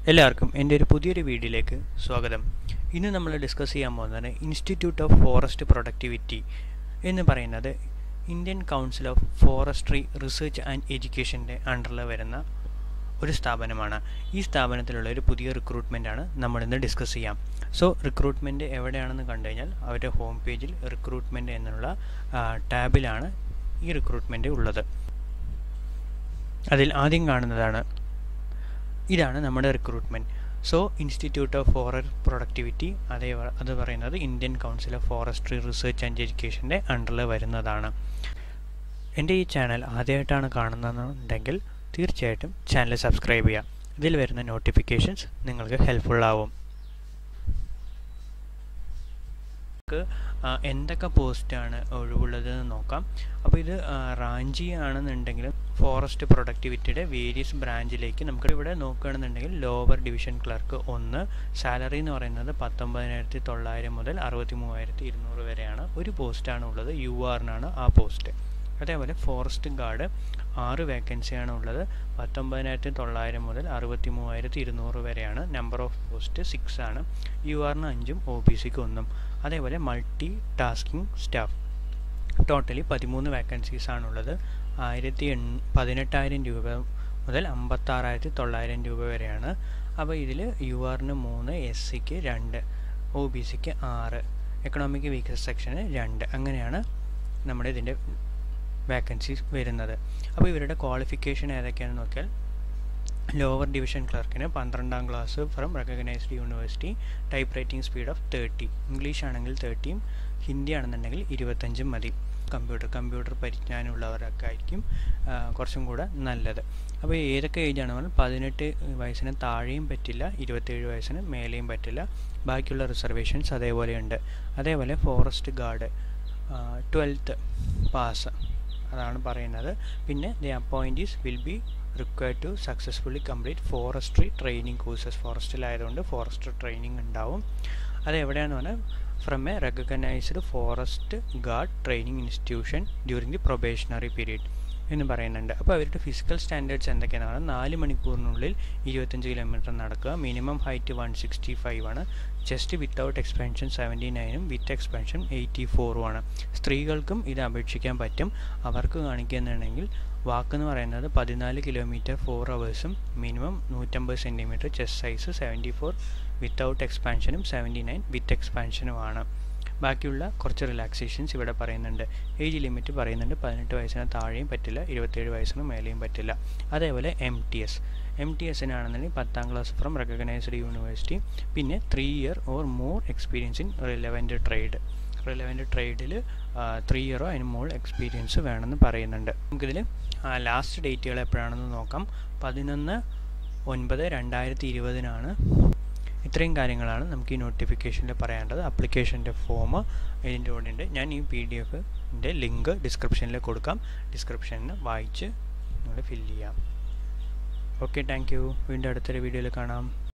എല്ലാവർക്കും എൻ്റെ ഒരു പുതിയൊരു വീഡിയോയിലേക്ക് സ്വാഗതം ഇന്ന് നമ്മൾ ഡിസ്കസ് ചെയ്യാൻ പോകുന്നത് ഇൻസ്റ്റിറ്റ്യൂട്ട് ഓഫ് ഫോറസ്റ്റ് പ്രൊഡക്ടിവിറ്റി എന്ന് പറയുന്നത് Indian council of forestry research and എഡ്യൂക്കേഷൻ്റെ അണ്ടറിൽ വരുന്ന ഒരു സ്ഥാപനമാണ് ഈ സ്ഥാപനത്തിലുള്ള ഒരു പുതിയ റിക്രൂട്ട്മെൻ്റാണ് നമ്മളിന്ന് ഡിസ്കസ് ചെയ്യാം സോ റിക്രൂട്ട്മെൻറ്റ് എവിടെയാണെന്ന് കണ്ടു കഴിഞ്ഞാൽ അവരുടെ ഹോം പേജിൽ റിക്രൂട്ട്മെൻറ്റ് എന്നുള്ള ടാബിലാണ് ഈ റിക്രൂട്ട്മെൻറ്റ് ഉള്ളത് അതിൽ ആദ്യം കാണുന്നതാണ് ഇതാണ് നമ്മുടെ recruitment so institute of forest productivity അതേ അത് പറയുന്നത് Indian council of forestry research and എഡ്യൂക്കേഷൻ്റെ അണ്ടറിൽ വരുന്നതാണ് എൻ്റെ ഈ ചാനൽ ആദ്യമായിട്ടാണ് കാണുന്നതെന്നുണ്ടെങ്കിൽ തീർച്ചയായിട്ടും ചാനൽ സബ്സ്ക്രൈബ് ചെയ്യുക ഇതിൽ വരുന്ന നോട്ടിഫിക്കേഷൻസ് നിങ്ങൾക്ക് ഹെൽപ്ഫുൾ ആവും നമുക്ക് എന്തൊക്കെ പോസ്റ്റാണ് ഒഴിവുള്ളതെന്ന് നോക്കാം അപ്പോൾ ഇത് റാഞ്ചി ആണെന്നുണ്ടെങ്കിൽ ഫോറസ്റ്റ് പ്രൊഡക്ടിവിറ്റിയുടെ വേരിയസ് ബ്രാഞ്ചിലേക്ക് നമുക്ക് ഇവിടെ നോക്കുകയാണെന്നുണ്ടെങ്കിൽ ലോവർ ഡിവിഷൻ ക്ലർക്ക് ഒന്ന് സാലറി എന്ന് പറയുന്നത് പത്തൊമ്പതിനായിരത്തി തൊള്ളായിരം മുതൽ അറുപത്തി മൂവായിരത്തി ഇരുന്നൂറ് വരെയാണ് ഒരു പോസ്റ്റാണ് ഉള്ളത് യു ആറിനാണ് ആ പോസ്റ്റ് അതേപോലെ ഫോറസ്റ്റ് ഗാർഡ് ആറ് വേക്കൻസിയാണ് ഉള്ളത് പത്തൊമ്പതിനായിരത്തി തൊള്ളായിരം മുതൽ അറുപത്തി മൂവായിരത്തി ഇരുന്നൂറ് വരെയാണ് നമ്പർ ഓഫ് പോസ്റ്റ് സിക്സ് ആണ് യു ആറിന് അഞ്ചും ഒ ബി സിക്ക് ഒന്നും അതേപോലെ മൾട്ടി ടാസ്കിംഗ് സ്റ്റാഫ് ടോട്ടലി പതിമൂന്ന് വേക്കൻസീസ് ആണുള്ളത് ആയിരത്തി എൺ പതിനെട്ടായിരം രൂപ മുതൽ അമ്പത്താറായിരത്തി തൊള്ളായിരം രൂപ വരെയാണ് അപ്പോൾ ഇതിൽ യു ആറിന് മൂന്ന് എസ് സിക്ക് രണ്ട് ഒ ബി സിക്ക് ആറ് എക്കണോമിക് വീക്കർ സെക്ഷന് രണ്ട് അങ്ങനെയാണ് നമ്മുടെ ഇതിൻ്റെ വാക്കൻസീസ് വരുന്നത് അപ്പോൾ ഇവരുടെ ക്വാളിഫിക്കേഷൻ ഏതൊക്കെയാണെന്ന് നോക്കിയാൽ ലോവർ ഡിവിഷൻ ക്ലർക്കിന് പന്ത്രണ്ടാം class from recognised university type writing speed of thirty English ആണെങ്കിൽ തേർട്ടിയും ഹിന്ദി ആണെന്നുണ്ടെങ്കിൽ ഇരുപത്തഞ്ചും മതി കമ്പ്യൂട്ടർ കമ്പ്യൂട്ടർ പരിജ്ഞാനമുള്ളവരൊക്കെ ആയിരിക്കും കുറച്ചും കൂടെ നല്ലത് അപ്പോൾ ഏതൊക്കെ ഏജാണ് പറഞ്ഞാൽ പതിനെട്ട് വയസ്സിന് താഴെയും പറ്റില്ല ഇരുപത്തേഴ് വയസ്സിന് മേലെയും പറ്റില്ല ബാക്കിയുള്ള റിസർവേഷൻസ് അതേപോലെയുണ്ട് അതേപോലെ ഫോറസ്റ്റ് ഗാർഡ് ട്വൽത്ത് പാസ് അതാണ് പറയുന്നത് പിന്നെ the appointees will be required to successfully complete forestry training courses ഫോറസ്റ്റിലായതുകൊണ്ട് ഫോറസ്റ്റ് ട്രെയിനിങ് ഉണ്ടാവും അത് എവിടെയാണെന്ന് പറഞ്ഞാൽ from a recognised forest guard training institution during the probationary period എന്ന് പറയുന്നുണ്ട് അപ്പോൾ അവരുടെ ഫിസിക്കൽ സ്റ്റാൻഡേർഡ്സ് എന്തൊക്കെയാണെന്ന് പറഞ്ഞാൽ നാല് മണിക്കൂറിനുള്ളിൽ ഇരുപത്തഞ്ച് കിലോമീറ്റർ നടക്കുക minimum height one sixty five ആണ് ചെസ്റ്റ് വിത്തൗട്ട് എക്സ്പാൻഷൻ സെവൻറ്റി നയനും വിത്ത് എക്സ്പാൻഷൻ എയ്റ്റി ഫോറും ആണ് സ്ത്രീകൾക്കും ഇത് അപേക്ഷിക്കാൻ പറ്റും അവർക്ക് കാണിക്കുന്നുണ്ടെങ്കിൽ വാക്കെന്ന് പറയുന്നത് പതിനാല് കിലോമീറ്റർ ഫോർ അവേഴ്സും മിനിമം നൂറ്റമ്പത് centimetre chest size seventy four without എക്സ്പാൻഷനും സെവൻറ്റി നയൻ വിത്ത് എക്സ്പാൻഷനുമാണ് ബാക്കിയുള്ള കുറച്ച് റിലാക്സേഷൻസ് ഇവിടെ പറയുന്നുണ്ട് ഏജ് ലിമിറ്റ് പറയുന്നുണ്ട് പതിനെട്ട് വയസ്സിന് താഴെയും പറ്റില്ല ഇരുപത്തേഴ് വയസ്സിന് മേലെയും പറ്റില്ല അതേപോലെ M T S M T എസിനാണെന്നുണ്ടെങ്കിൽ പത്താം ക്ലാസ് ഫ്രം റെക്കഗ്നൈസ്ഡ് യൂണിവേഴ്സിറ്റി പിന്നെ three year or more experience in relevant trade relevant ട്രേഡിൽ ത്രീ ഇയറോ അതിന് മോൾ എക്സ്പീരിയൻസ് വേണമെന്ന് പറയുന്നുണ്ട് നമുക്കിതിൽ ലാസ്റ്റ് ഡേറ്റുകൾ എപ്പോഴാണെന്ന് നോക്കാം പതിനൊന്ന് ഒൻപത് രണ്ടായിരത്തി ഇരുപതിനാണ് ഇത്രയും കാര്യങ്ങളാണ് നമുക്ക് ഈ നോട്ടിഫിക്കേഷനിൽ പറയാനുള്ളത് അപ്ലിക്കേഷൻ്റെ ഫോം ഇതിൻ്റെ കൂടെ ഉണ്ട് ഞാൻ ഈ പി ഡി എഫിൻ്റെ ലിങ്ക് ഡിസ്ക്രിപ്ഷനിൽ കൊടുക്കാം ഡിസ്ക്രിപ്ഷനിൽ വായിച്ച് നിങ്ങൾ ഫില്ല് ചെയ്യാം ഓക്കെ താങ്ക് യു വീണ്ടും അടുത്തൊരു വീഡിയോയിൽ കാണാം